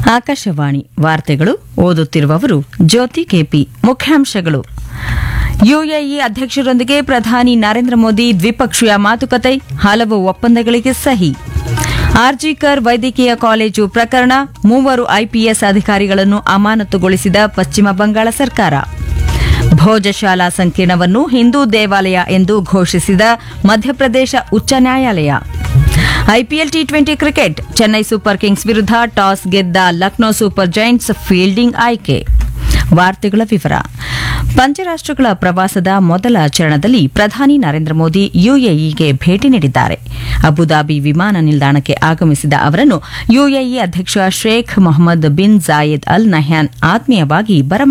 ಆಕಾಶವಾಣಿ ವಾರ್ತೆಗಳು ಓದುತ್ತಿರುವವರು ಜ್ಯೋತಿ ಕೆಪಿ ಮುಖ್ಯಾಂಶಗಳು ಯುಎಇ ಅಧ್ಯಕ್ಷರೊಂದಿಗೆ ಪ್ರಧಾನಿ ನರೇಂದ್ರ ಮೋದಿ ದ್ವಿಪಕ್ಷೀಯ ಮಾತುಕತೆ ಹಲವು ಒಪ್ಪಂದಗಳಿಗೆ ಸಹಿ ಆರ್ಜಿಕರ್ ವೈದ್ಯಕೀಯ ಕಾಲೇಜು ಪ್ರಕರಣ ಮೂವರು ಐಪಿಎಸ್ ಅಧಿಕಾರಿಗಳನ್ನು ಅಮಾನತುಗೊಳಿಸಿದ ಪಶ್ಚಿಮ ಬಂಗಾಳ ಸರ್ಕಾರ ಭೋಜಶಾಲಾ ಸಂಕೀರ್ಣವನ್ನು ಹಿಂದೂ ದೇವಾಲಯ ಎಂದು ಘೋಷಿಸಿದ ಮಧ್ಯಪ್ರದೇಶ ಉಚ್ಚ ನ್ಯಾಯಾಲಯ IPL T twenty cricket Chennai super kings ವಿರುದ್ಧ ಟಾಸ್ ಗೆದ್ದ ಲಕ್ನೋ ಸೂಪರ್ ಜೈಂಟ್ಸ್ ಫೀಲ್ಡಿಂಗ್ ಆಯ್ಕೆ ವಾರ್ತೆಗಳ ವಿವರ ಪಂಚರಾಷ್ಟ್ರಗಳ ಪ್ರವಾಸದ ಮೊದಲ ಚರಣದಲ್ಲಿ ಪ್ರಧಾನಿ ನರೇಂದ್ರ ಮೋದಿ ಯುಎಇಗೆ ಭೇಟಿ ನೀಡಿದ್ದಾರೆ ಅಬುದಾಬಿ ವಿಮಾನ ನಿಲ್ದಾಣಕ್ಕೆ ಆಗಮಿಸಿದ ಅವರನ್ನು ಯುಎಇ ಅಧ್ಯಕ್ಷ Sheikh Mohammed bin Zayed Al Nahyan ಆತ್ಮೀಯವಾಗಿ ಬರಮಾಡಿಕೊಂಡರು